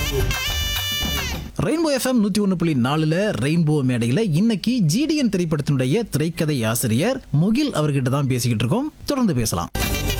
Rainbow FM நூற்றி ஒன்று புள்ளி நாலில் ரெயின்போ மேடையில் இன்னைக்கு ஜிடிஎன் திரைப்படத்தினுடைய திரைக்கதை ஆசிரியர் முகில் அவர்கிட்ட தான் பேசிக்கிட்டு இருக்கோம் தொடர்ந்து பேசலாம்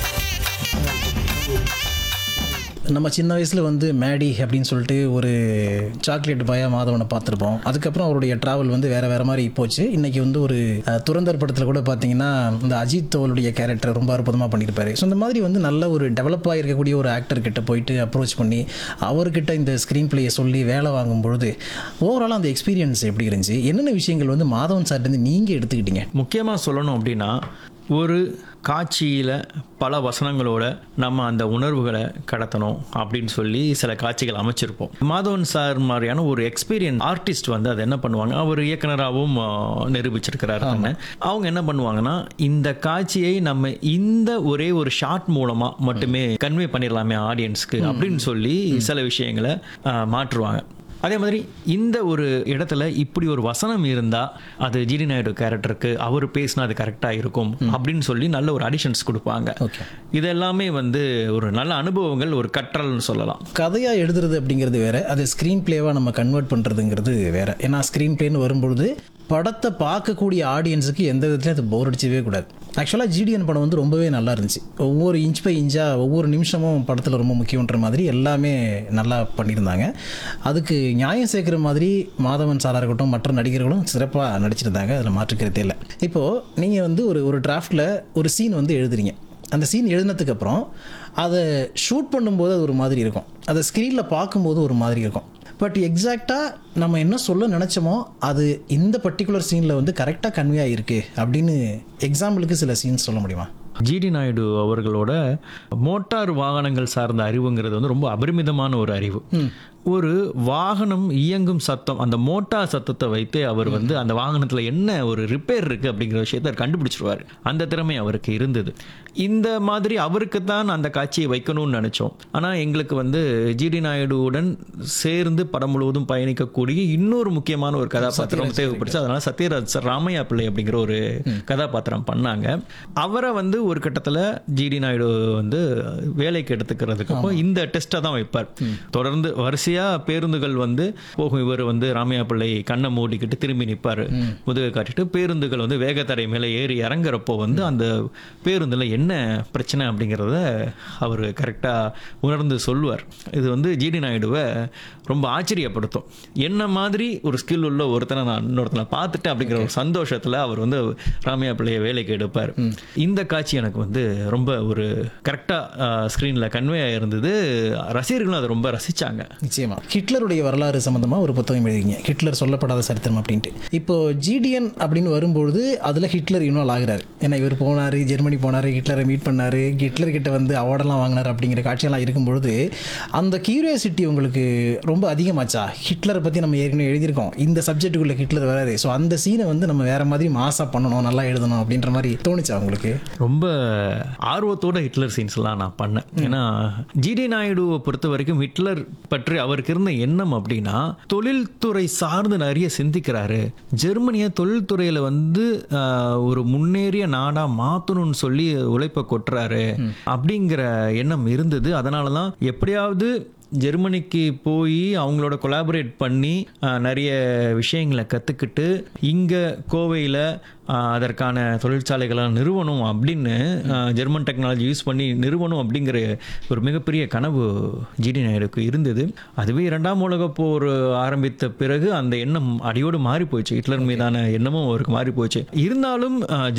நம்ம சின்ன வயசில் வந்து மேடி அப்படின்னு சொல்லிட்டு ஒரு சாக்லேட் பாயா மாதவனை பார்த்துருப்போம் அதுக்கப்புறம் அவருடைய ட்ராவல் வந்து வேற வேற மாதிரி போச்சு இன்னைக்கு வந்து ஒரு அஹ், துரந்தர் படத்தில் கூட பார்த்தீங்கன்னா இந்த அஜித் அவருடைய கேரக்டர் ரொம்ப அற்புதமாக பண்ணியிருப்பாரு ஸோ இந்த மாதிரி வந்து நல்ல ஒரு டெவலப் ஆகிருக்கக்கூடிய ஒரு ஆக்டர் கிட்ட போயிட்டு அப்ரோச் பண்ணி அவர்கிட்ட இந்த ஸ்க்ரீன் பிளேயை சொல்லி வேலை வாங்கும் பொழுது ஓவராலாக அந்த எக்ஸ்பீரியன்ஸ் எப்படி இருந்துச்சு என்னென்ன விஷயங்கள் வந்து மாதவன் சார்ட்டு நீங்கள் எடுத்துக்கிட்டீங்க முக்கியமாக சொல்லணும் அப்படின்னா ஒரு காட்சியில் பல வசனங்களோட நம்ம அந்த உணர்வுகளை கடத்தணும் அப்படின்னு சொல்லி சில காட்சிகள் அமைச்சிருப்போம் மாதவன் சார் மாதிரியான ஒரு எக்ஸ்பீரியன்ஸ் ஆர்டிஸ்ட் வந்து அதை என்ன பண்ணுவாங்க அவர் இயக்குனராகவும் ஆ, நிரூபிச்சிருக்கிறாரு தன்னை. அவங்க என்ன பண்ணுவாங்கன்னா இந்த காட்சியை நம்ம இந்த ஒரே ஒரு ஷார்ட் மூலமா மட்டுமே கன்வே பண்ணிடலாமே ஆடியன்ஸ்க்கு அப்படின்னு சொல்லி சில விஷயங்களை ஆ, மாற்றுவாங்க அதே மாதிரி இந்த ஒரு இடத்துல இப்படி ஒரு வசனம் இருந்தா அது ஜிடி நாயுடு கேரக்டருக்கு அவர் பேசினா அது கரெக்டாக இருக்கும் அப்படின்னு சொல்லி நல்ல ஒரு அடிஷன்ஸ் கொடுப்பாங்க ஓகே இது எல்லாமே வந்து ஒரு நல்ல அனுபவங்கள் ஒரு கற்றல்னு சொல்லலாம் கதையாக எழுதுறது அப்படிங்கிறது வேற அது ஸ்க்ரீன் பிளேவாக நம்ம கன்வெர்ட் பண்ணுறதுங்கிறது வேற ஏன்னா ஸ்க்ரீன் பிளேன்னு வரும்பொழுது படத்தை பார்க்கக்கூடிய ஆடியன்ஸுக்கு எந்த விதத்துலையும் அது போர் அடிச்சவே கூடாது ஆக்சுவலாக ஜிடிஎன் படம் வந்து ரொம்பவே நல்லா இருந்துச்சு ஒவ்வொரு இன்ச் பை இன்ச்சாக ஒவ்வொரு நிமிஷமும் படத்தில் ரொம்ப முக்கியன்ற மாதிரி எல்லாமே நல்லா பண்ணியிருந்தாங்க அதுக்கு நியாயம் சேர்க்குற மாதிரி மாதவன் சாராக இருக்கட்டும் மற்ற நடிகர்களும் சிறப்பாக நடிச்சிருந்தாங்க அதில் மாற்றுக்கிறதே இல்லை இப்போது நீங்கள் வந்து ஒரு ஒரு டிராஃப்டில் ஒரு சீன் வந்து எழுதுறீங்க அந்த சீன் எழுதினதுக்கு அப்புறம் அதை ஷூட் பண்ணும்போது அது ஒரு மாதிரி இருக்கும் அதை ஸ்க்ரீனில் பார்க்கும்போது ஒரு மாதிரி இருக்கும் பட் எக்ஸாக்டாக நம்ம என்ன சொல்ல நினச்சோமோ அது இந்த பர்டிகுலர் சீனில் வந்து கரெக்டாக கன்வே ஆகிருக்கு அப்படின்னு எக்ஸாம்பிளுக்கு சில சீன்ஸ் சொல்ல முடியுமா ஜிடி நாயுடு அவர்களோட மோட்டார் வாகனங்கள் சார்ந்த அறிவுங்கிறது வந்து ரொம்ப அபரிமிதமான ஒரு அறிவு ஒரு வாகனம் இயங்கும் சத்தம் அந்த மோட்டார் சத்தத்தை வைத்து அவர் வந்து அந்த வாகனத்தில் என்ன ஒரு ரிப்பேர் இருக்கு அப்படிங்கிற விஷயத்தை அவர் கண்டுபிடிச்சிருவார் அந்த திறமை அவருக்கு இருந்தது இந்த மாதிரி அவருக்கு தான் அந்த காட்சியை வைக்கணும்னு நினைச்சோம் ஆனால் எங்களுக்கு வந்து ஜிடி நாயுடுவுடன் சேர்ந்து படம் முழுவதும் பயணிக்கக்கூடிய இன்னொரு முக்கியமான ஒரு கதாபாத்திரம் தேவைப்படுச்சு அதனால சத்யராஜ் சார் ராமையா பிள்ளை அப்படிங்கிற ஒரு கதாபாத்திரம் பண்ணாங்க அவரை வந்து ஒரு கட்டத்தில் ஜிடி நாயுடு வந்து வேலைக்கு எடுத்துக்கிறதுக்கு அப்போ இந்த டெஸ்ட்டை தான் வைப்பார் தொடர்ந்து வரிசையா பேருந்துகள் வந்து போகும் இவர் வந்து ராமையா பிள்ளை கண்ணை மூடிக்கிட்டு திரும்பி நிற்பார் முதுகை காட்டிட்டு பேருந்துகள் வந்து வேகத்தடை மேலே ஏறி இறங்குறப்போ வந்து அந்த பேருந்தில் என்ன பிரச்சனை அப்படிங்கிறத அவர் கரெக்டாக உணர்ந்து சொல்லுவார் இது வந்து ஜிடி நாயுடுவை ரொம்ப ஆச்சரியப்படுத்தும் என்ன மாதிரி ஒரு ஸ்கில் உள்ள ஒருத்தனை நான் இன்னொருத்தனை பார்த்துட்டேன் அப்படிங்கிற ஒரு சந்தோஷத்தில் அவர் வந்து ராமையா பிள்ளையை வேலைக்கு எடுப்பார் இந்த காட்சி எனக்கு வந்து ரொம்ப ஒரு கரெக்டாக ஸ்க்ரீனில் கன்வே ஆயிருந்தது ரசிகர்களும் அதை ரொம்ப ரசிச்சாங்க நிச்சயமா ஹிட்லருடைய வரலாறு சம்மந்தமாக ஒரு புத்தகம் எழுதிங்க ஹிட்லர் சொல்லப்படாத சரித்திரம் அப்படின்ட்டு இப்போ ஜிடிஎன் அப்படின்னு வரும்பொழுது அதில் ஹிட்லர் இன்வால்வ் ஆகுறாரு ஏன்னா இவர் போனார் ஜெர்மனி போனார் ஹிட்லரை மீட் பண்ணார் ஹிட்லர் கிட்ட வந்து அவார்டெல்லாம் வாங்கினார் அப்படிங்கிற காட்சியெல்லாம் இருக்கும்பொழுது அந்த கியூரியாசிட்டி உங்களுக்கு ரொம்ப அதிகமாச்சா ஹிட்லரை பற்றி நம்ம ஏற்கனவே எழுதியிருக்கோம் இந்த சப்ஜெக்ட்டுக்குள்ள ஹிட்லர் வராரு ஸோ அந்த சீனை வந்து நம்ம வேற மாதிரி மாசாக பண்ணணும் நல்லா எழுதணும் அப்படின்ற மாதிரி தோணுச்சா உங்களுக்கு ரொம்ப ஆர்வத்தோட ஹிட்லர் சீன்ஸ்லாம் நான் பண்ணேன் ஏன்னா ஜிடி நாயுடுவை பொறுத்த வரைக்கும் ஹிட்லர் பற்றி அவருக்கு இருந்த எண்ணம் அப்படின்னா தொழில்துறை சார்ந்து நிறைய சிந்திக்கிறாரு ஜெர்மனியை தொழில்துறையில வந்து ஆஹ், ஒரு முன்னேறிய நாடா மாத்தணும்னு சொல்லி உழைப்பை கொட்டுறாரு அப்படிங்கிற எண்ணம் இருந்தது அதனால தான் எப்படியாவது ஜெர்மனிக்கு போய் அவங்களோட கொலாபரேட் பண்ணி ஆஹ், நிறைய விஷயங்களை கற்றுக்கிட்டு இங்கே கோவையில் அதற்கான தொழிற்சாலைகளை நிறுவனம் அப்படின்னு ஆஹ், ஜெர்மன் டெக்னாலஜி யூஸ் பண்ணி நிறுவனம் அப்படிங்கிற ஒரு மிகப்பெரிய கனவு ஜிடி நாயுடுக்கு இருந்தது அதுவே இரண்டாம் உலகப் போர் ஆரம்பித்த பிறகு அந்த எண்ணம் அடியோடு மாறி போச்சு ஹிட்லர் மீதான எண்ணமும் அவருக்கு மாறி போச்சு இருந்தாலும் ஆஹ்,